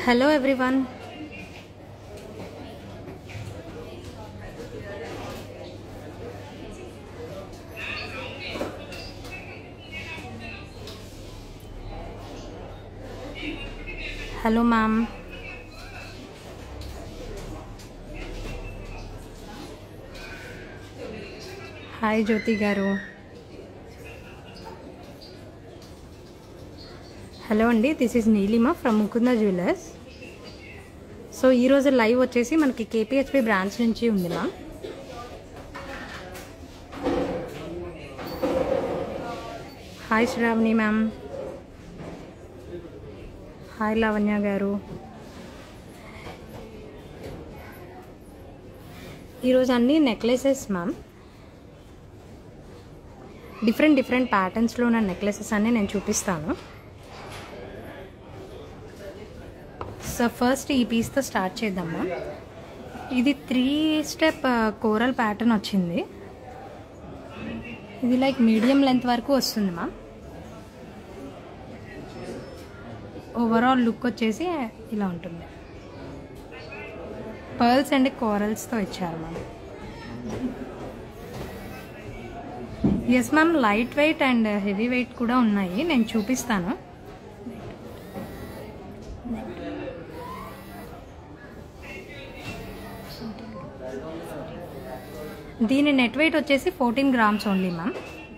Hello everyone. Hello ma'am. Hi Jyothi garu hello అండి this is Neelima from Mukunda jewellers so ఈరోజు live వచ్చేసి మనకి కేపీహెచ్పి బ్రాంచ్ నుంచి ఉంది ma'am hi Sravani ma'am hi Lavanya garu ఈరోజు అన్ని నెక్లెసెస్ మ్యామ్ డిఫరెంట్ డిఫరెంట్ ప్యాటర్న్స్లో ఉన్న నెక్లెసెస్ అన్ని నేను చూపిస్తాను సో ఫస్ట్ ఈ పీస్తో స్టార్ట్ చేద్దాము ఇది త్రీ స్టెప్ కోరల్ ప్యాటర్న్ వచ్చింది ఇది లైక్ మీడియం లెంత్ వరకు వస్తుంది మ్యామ్ ఓవరాల్ లుక్ వచ్చేసి ఇలా ఉంటుంది పర్ల్స్ అండ్ కోరల్స్తో ఇచ్చారు ma'am yes ma'am light weight and heavy weight కూడా ఉన్నాయి నేను చూపిస్తాను దీని నెట్ వెయిట్ వచ్చేసి ఫోర్టీన్ గ్రామ్స్ ఓన్లీ మ్యామ్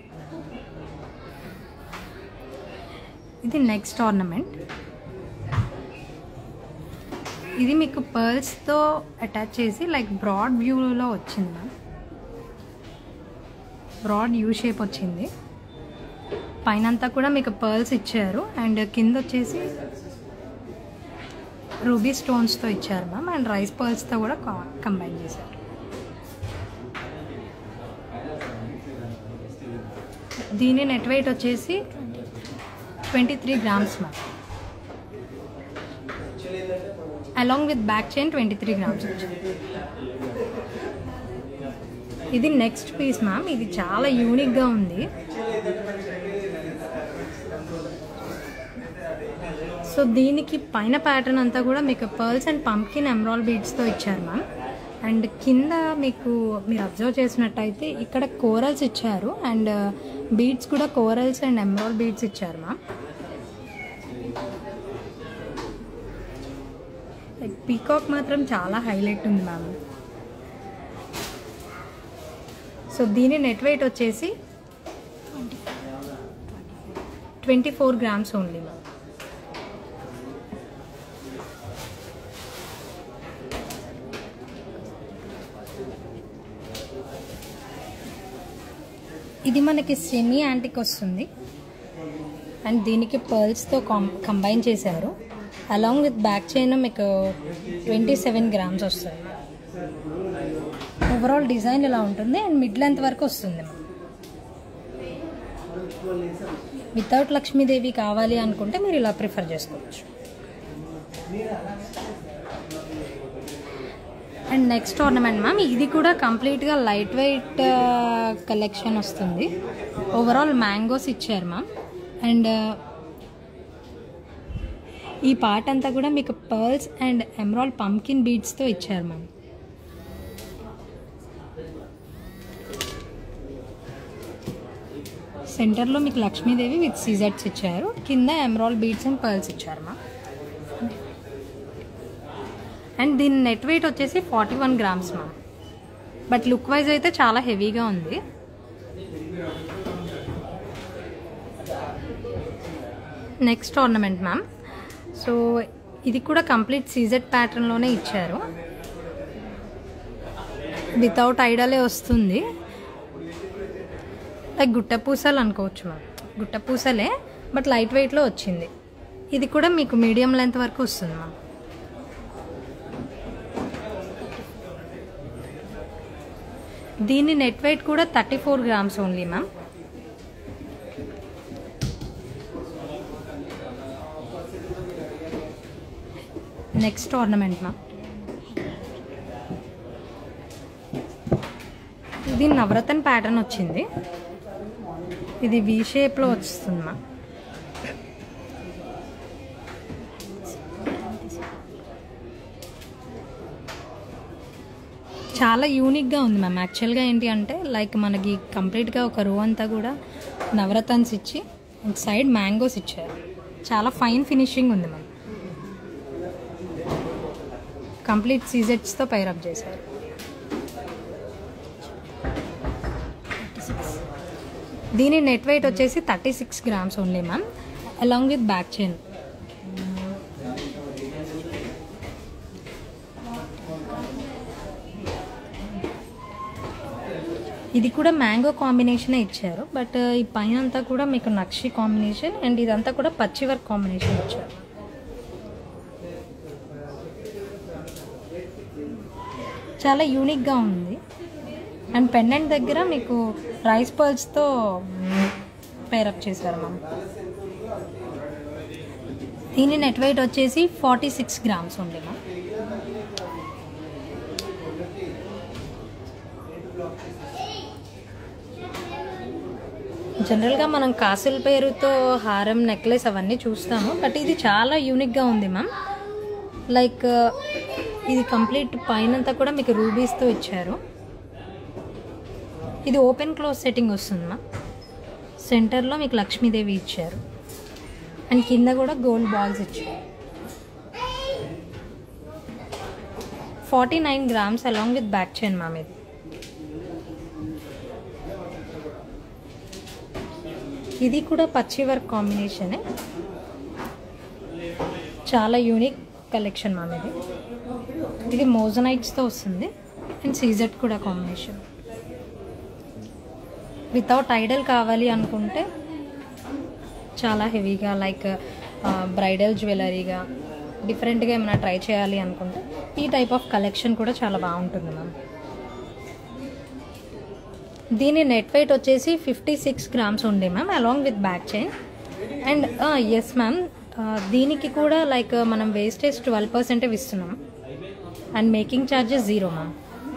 ఇది నెక్స్ట్ ఆర్నమెంట్ ఇది మీకు పర్ల్స్తో అటాచ్ చేసి లైక్ బ్రాడ్ వ్యూలో వచ్చింది మ్యామ్ బ్రాడ్ యూ షేప్ వచ్చింది పైన అంతా కూడా మీకు పర్ల్స్ ఇచ్చారు అండ్ కింద వచ్చేసి రూబీ స్టోన్స్తో ఇచ్చారు మ్యామ్ అండ్ రైస్ పర్ల్స్తో కూడా కంబైన్ చేశారు దీని నెట్ వెయిట్ వచ్చేసి twenty three grams ma'am along with back chain twenty three grams వచ్చింది ఇది నెక్స్ట్ పీస్ మ్యామ్ ఇది చాలా యూనిక్గా ఉంది సో దీనికి పైన ప్యాటర్న్ అంతా కూడా మీకు పర్ల్స్ అండ్ పంకిన్ ఎమరాల్ బీడ్స్తో ఇచ్చారు మ్యామ్ అండ్ కింద మీకు మీరు అబ్జర్వ్ చేసినట్టయితే ఇక్కడ కోరల్స్ ఇచ్చారు అండ్ బీడ్స్ కూడా కోరల్స్ అండ్ ఎమరాల్ బీడ్స్ ఇచ్చారు మ్యామ్ పీకాక్ మాత్రం చాలా హైలైట్ ఉంది మ్యామ్ సో దీని నెట్ వెయిట్ వచ్చేసి twenty four grams only ma'am ఇది మనకి సెమీ యాంటిక్ వస్తుంది అండ్ దీనికి పర్ల్స్తో కాం కంబైన్ చేశారు అలాంగ్ విత్ బ్యాక్ చైన్ మీకు ట్వంటీ సెవెన్ గ్రామ్స్ వస్తుంది ఓవరాల్ డిజైన్ ఇలా ఉంటుంది అండ్ మిడ్ లెంత్ వరకు వస్తుంది వితౌట్ లక్ష్మీదేవి కావాలి అనుకుంటే మీరు ఇలా ప్రిఫర్ చేసుకోవచ్చు అండ్ నెక్స్ట్ ఆర్నమెంట్ మ్యామ్ ఇది కూడా కంప్లీట్గా లైట్ వెయిట్ కలెక్షన్ వస్తుంది ఓవరాల్ మ్యాంగోస్ ఇచ్చారు మ్యామ్ అండ్ ఈ పార్ట్ అంతా కూడా మీకు పర్ల్స్ అండ్ ఎమరాల్ పంకిన్ బీడ్స్తో ఇచ్చారు మ్యామ్ సెంటర్లో మీకు లక్ష్మీదేవి విత్ సీజర్స్ ఇచ్చారు కింద ఎమరాల్ బీడ్స్ అండ్ పర్ల్స్ ఇచ్చారు మ్యామ్ అండ్ దీని నెట్ వెయిట్ వచ్చేసి forty one grams ma'am but look wise అయితే చాలా హెవీగా ఉంది నెక్స్ట్ ఆర్నమెంట్ మ్యామ్ సో ఇది కూడా కంప్లీట్ సీజెడ్ ప్యాటర్న్లోనే ఇచ్చారు వితౌట్ ఐడలే వస్తుంది లైక్ గుట్ట పూసలు అనుకోవచ్చు మ్యామ్ గుట్ట పూసలే బట్ లైట్ వెయిట్లో వచ్చింది ఇది కూడా మీకు మీడియం లెంత్ వరకు వస్తుంది మ్యామ్ దీని నెట్ వెయిట్ కూడా thirty four grams only ma'am next ornament ma'am ఇది నవరత్న ప్యాటర్న్ వచ్చింది ఇది వి షేప్లో వస్తుంది మ్యామ్ చాలా యూనిక్గా ఉంది మ్యామ్ యాక్చువల్గా ఏంటి అంటే లైక్ మనకి కంప్లీట్గా ఒక రో అంతా కూడా నవరత్న్స్ ఇచ్చి ఒక సైడ్ మ్యాంగోస్ ఇచ్చారు చాలా ఫైన్ ఫినిషింగ్ ఉంది మ్యామ్ కంప్లీట్ సీజెట్స్తో పైరప్ చేశారు దీని నెట్ వెయిట్ వచ్చేసి thirty six grams only ma'am along with back chain ఇది కూడా మ్యాంగో కాంబినేషన్ ఇచ్చారు బట్ ఈ పైన అంతా కూడా మీకు నక్షి కాంబినేషన్ అండ్ ఇదంతా కూడా పచ్చి వర్క్ కాంబినేషన్ ఇచ్చారు చాలా యూనిక్గా ఉంది అండ్ పెండెంట్ దగ్గర మీకు రైస్ పర్ల్స్తో పేరప్ చేశారు మ్యామ్ దీని నెట్ వెయిట్ వచ్చేసి ఫార్టీ సిక్స్ గ్రామ్స్ ఉంది మ్యామ్ జనరల్గా మనం కాసుల పేరుతో హారం నెక్లెస్ అవన్నీ చూస్తాము బట్ ఇది చాలా యూనిక్గా ఉంది మ్యామ్ లైక్ ఇది కంప్లీట్ పైనంతా కూడా మీకు రూబీస్తో ఇచ్చారు ఇది ఓపెన్ క్లోజ్ సెట్టింగ్ వస్తుంది మ్యామ్ సెంటర్లో మీకు లక్ష్మీదేవి ఇచ్చారు అండ్ కింద కూడా గోల్డ్ బాల్స్ ఇచ్చారు forty nine grams along with back chain ma'am ఇది ఇది కూడా పచ్చి వర్క్ కాంబినేషనే చాలా యూనిక్ కలెక్షన్ మ్యామ్ ఇది ఇది మోజనైట్స్తో వస్తుంది అండ్ సీజెట్ కూడా కాంబినేషన్ వితౌట్ ఐడల్ కావాలి అనుకుంటే చాలా హెవీగా లైక్ బ్రైడల్ జ్యువెలరీగా డిఫరెంట్గా ఏమైనా ట్రై చేయాలి అనుకుంటే ఈ టైప్ ఆఫ్ కలెక్షన్ కూడా చాలా బాగుంటుంది మ్యామ్ దీని నెట్ వెయిట్ వచ్చేసి ఫిఫ్టీ సిక్స్ గ్రామ్స్ ఉంది ma'am along with back chain and yes ma'am దీనికి కూడా లైక్ మనం వేస్టేజ్ ట్వెల్వ్ పర్సెంటే ఇస్తున్నాం and making charges zero ma'am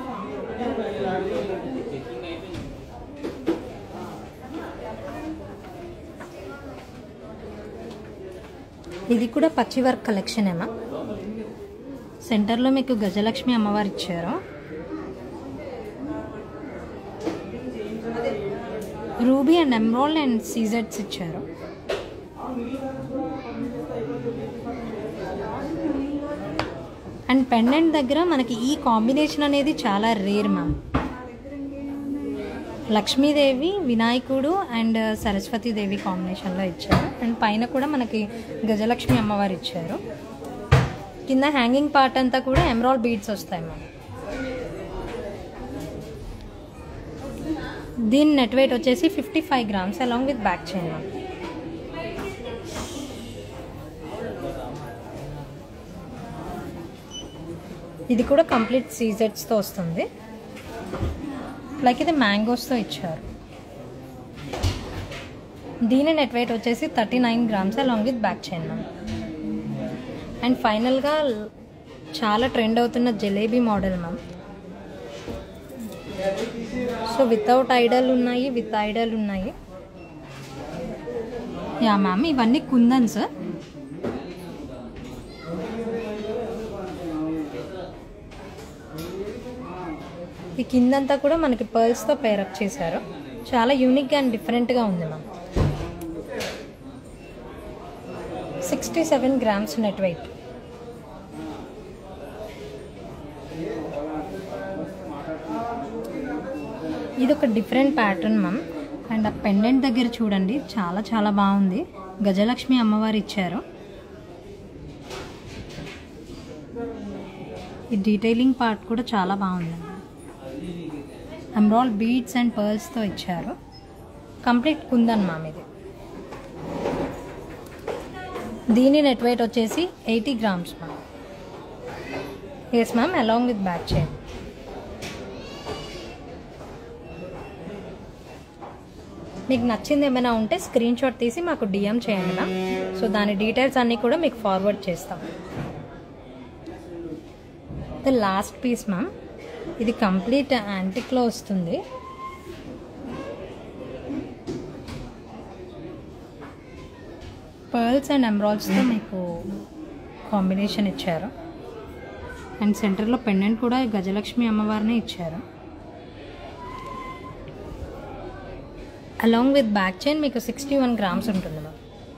ఇది కూడా పచ్చి వర్క్ కలెక్షనేమా సెంటర్లో మీకు గజలక్ష్మి అమ్మవారు ఇచ్చారు రూబీ అండ్ ఎమ్రాల్డ్ అండ్ సీజెట్స్ ఇచ్చారు అండ్ పెండెంట్ దగ్గర మనకి ఈ కాంబినేషన్ అనేది చాలా రేర్ మ్యామ్ లక్ష్మీదేవి వినాయకుడు అండ్ సరస్వతీదేవి కాంబినేషన్లో ఇచ్చారు అండ్ పైన కూడా మనకి గజలక్ష్మి అమ్మవారు ఇచ్చారు కింద హ్యాంగింగ్ పార్ట్ అంతా కూడా ఎమరాల్డ్ బీడ్స్ వస్తాయి మ్యామ్ దీని నెట్ వెయిట్ వచ్చేసి fifty five grams along with back chain ma'am ఇది కూడా కంప్లీట్ సీజెట్స్తో వస్తుంది లైక్ ఇది మ్యాంగోస్తో ఇచ్చారు దీని నెట్ వెయిట్ వచ్చేసి thirty nine grams along with back chain ma'am and ఫైనల్గా చాలా ట్రెండ్ అవుతున్న jalebi model ma'am so without idol ఉన్నాయి విత్ ఐడల్ ఉన్నాయి యా మ్యామ్ ఇవన్నీ కుందన్స్ ఈ కిందంతా కూడా మనకి పర్ల్స్తో పేరప్ చేశారు చాలా యూనిక్గా అండ్ డిఫరెంట్గా ఉంది ma'am sixty seven grams net weight ఇది ఒక డిఫరెంట్ ప్యాటర్న్ మ్యామ్ అండ్ ఆ పెండెంట్ దగ్గర చూడండి చాలా చాలా బాగుంది గజలక్ష్మి అమ్మవారు ఇచ్చారు ఈ డీటెయిలింగ్ పార్ట్ కూడా చాలా బాగుంది ఎమ్రాల్ బీడ్స్ అండ్ పర్ల్స్తో ఇచ్చారు కంప్లీట్ కుందన్ మ్యామ్ ఇది దీని నెట్ వెయిట్ వచ్చేసి eighty grams ma'am yes ma'am along with back chain మీకు నచ్చింది ఏమైనా ఉంటే స్క్రీన్ షాట్ తీసి మాకు డిఎం చేయండి మ్యామ్ సో దాని డీటెయిల్స్ అన్నీ కూడా మీకు ఫార్వర్డ్ చేస్తాం ద లాస్ట్ పీస్ మ్యామ్ ఇది కంప్లీట్ యాంటిక్లో వస్తుంది పర్ల్స్ అండ్ ఎమ్రాల్స్తో మీకు కాంబినేషన్ ఇచ్చారు అండ్ సెంటర్లో పెండెంట్ కూడా గజలక్ష్మి అమ్మవారినే ఇచ్చారు అలాంగ్ విత్ బ్యాక్ చైన్ మీకు సిక్స్టీ వన్ గ్రామ్స్ ఉంటుంది మ్యామ్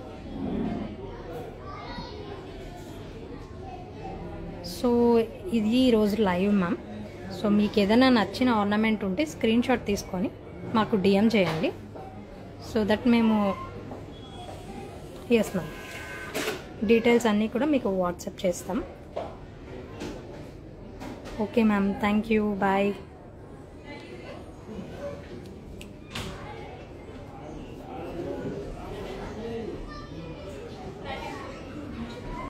సో ఇది ఈరోజు లైవ్ మ్యామ్ సో మీకు ఏదైనా నచ్చిన ఆర్నమెంట్ ఉంటే స్క్రీన్ షాట్ తీసుకొని మాకు డిఎం చేయండి సో దట్ మేము ఎస్ మ్యామ్ డీటెయిల్స్ అన్నీ కూడా మీకు వాట్సాప్ చేస్తాం okay ma'am thank you bye